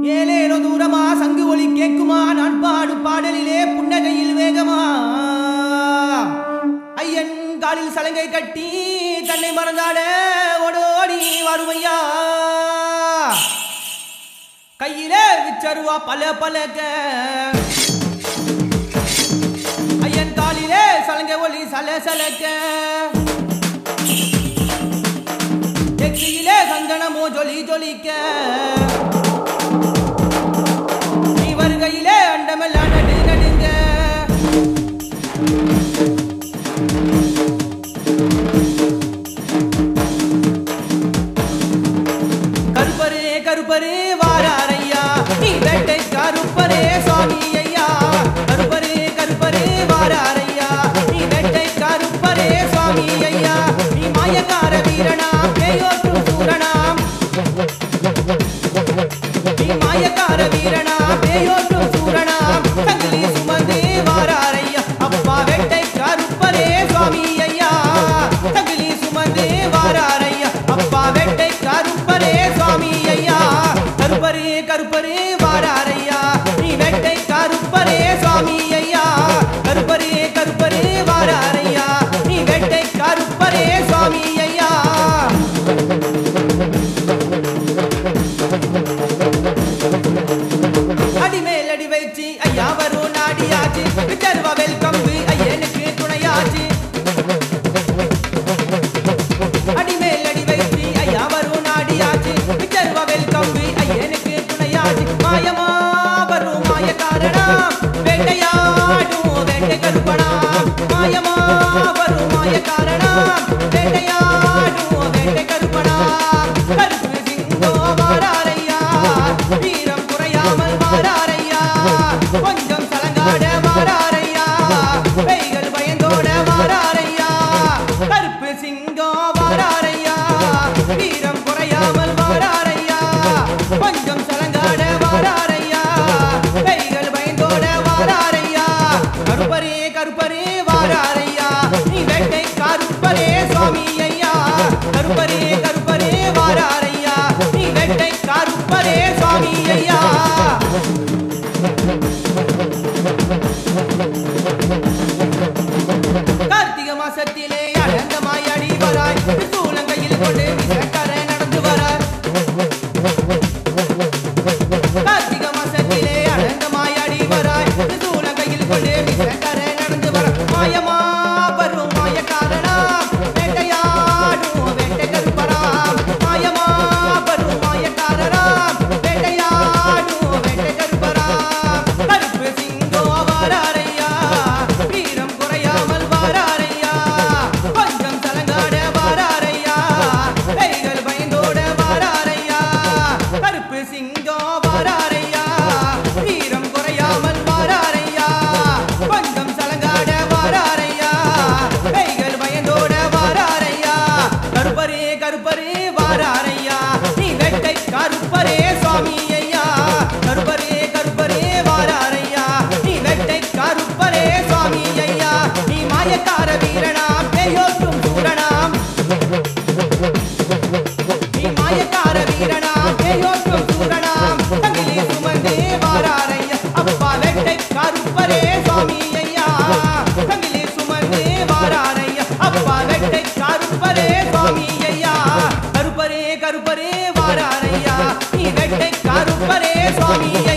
ஏலேலோ தூரமா சங்கு ஒலி கேக்குமா நான் பாடு பாடலிலே புன்னகையில் வேகமா ஐயன் காலில் சலங்கை கட்டி தன்னை மறந்தாட ஓடோடி வருமையா கையிலே விச்சருவா பல பலக ஐயன் காலிலே சலங்கை ஒலி சல சலக்க நெற்றியிலே சந்தனமோ ஜொலி ஜொலிக்க நீ வருகையிலே அண்டமெல்லாம் நடு நடுங்க கருப்பரே கருப்பரே வாராரையா நீ வேட்டை கருப்பரே சுவாமி ஐயா கருப்பரே கருப்பரே வாராரையா நீ வேட்டை கருப்பரே சுவாமி ஐயா நீ மாயக்கார வீரனாம் பேயோற்றும் சூரனாம் நீ மாயக்கார வீரனாம் பேயோற்றும் சூரனாம் தங்கிலி சுமந்து வாராரையா அப்பா வேட்டை கருப்பரே சுவாமி ஐயா தங்கிலி சுமந்து வாராரையா அப்பா வேட்டை கருப்பரே சுவாமி ஐயா கருப்பரே கருப்பரே வாராரையா நீ வேட்டை கருப்பரே சுவாமி ஐயா கருப்பரே கருப்பரே வாராரையா நீ வேட்டை கருப்பரே சுவாமி ஐயா அடிமேல் அடி வைச்சி ஐயா வரும் நாடியாச்சு விட்டருவா வெல்கம் ஐயனுக்கு துணையாச்சு அடிமேல் அடி வைச்சி ஐயா வரும் நாடியாச்சு விட்டருவா வெல்கம் ஐயனுக்கு துணையாச்சு மாயமா வரும் மாய காரணம் வேட்டையாடும் வேட்டை கருப்பனா மாயமா வரும் மாய காரணம் வேட்டையாடும் வேட்டை கருப்பனா கருப்பு சிங்கோ வாராரையா வீரம் குறையாமல் வாராரையா கொஞ்சம் கலங்காட வாராரையா கைகள் பயந்தோட வாராரையா கருப்பு சிங்கம் வாராரையா வீரம் குறையாமல் வாராரையா கொஞ்சம் சலங்காட வாராரையா கைகள் பயந்தோட வாராரையா கருப்பரே கருப்பரே வாராரையா நீ வேட்டை கருப்பரே சுவாமி ஐயா கருப்பரே கருப்பரே வாராரையா நீ வேட்டை கருப்பரே சுவாமி ஐயா கார்த்திகை மாசத்திலே அடங்கமாய் அடி வராய் சூலங்கையில் கொண்டு விசக்கரை நடந்து வராய் கார்த்திகை மாசத்திலே அடங்கமாய் அடி வராய் சூலங்கையில் கொண்டு விசக்கரை நடந்து வராய் மாயமா வரும் மாய காரணம் வேட்டையாடும் வேட்டை கருப்பராம் மாயமா வரும் மாய காரணம் வேட்டையாடும் வேட்டை கருப்பராம் கருப்பு சிங்கோ வாராரையா வீரம் குறையாமல் வாராரையா கொஞ்சம் தலங்காட வாராரையா கைகள் பயந்தோட வாராரையா கருப்பு சிங்கம் வாராரையா வீரம் குறையாமல் வாராரையா கொஞ்சம் சலங்காட வாராரையா கைகள் பயந்தோட வாராரையா கருப்பரே கருப்பரே வாராரையா நீ வேட்டை கருப்பரே சுவாமி ஐயா கருப்பரே கருப்பரே வாராரையா நீ வேட்டை கருப்பரே சுவாமி ஐயா நீ மாயக்கார வீரனாம் பேயோற்றும் சூரனாம் நீ மாயக்கார வீரனாம் பேயோற்றும் சூரனாம் தங்கிலி சுமந்தே வாராரையா அப்பா வேட்டை கருப்பரே சுவாமி ஐயா தங்கிலி சுமந்தே வாராரையா அப்பா வேட்டை கருப்பரே சுவாமி ஐயா கருப்பரே கருப்பரே வாராரையா நீ வேட்டை கருப்பரே சுவாமி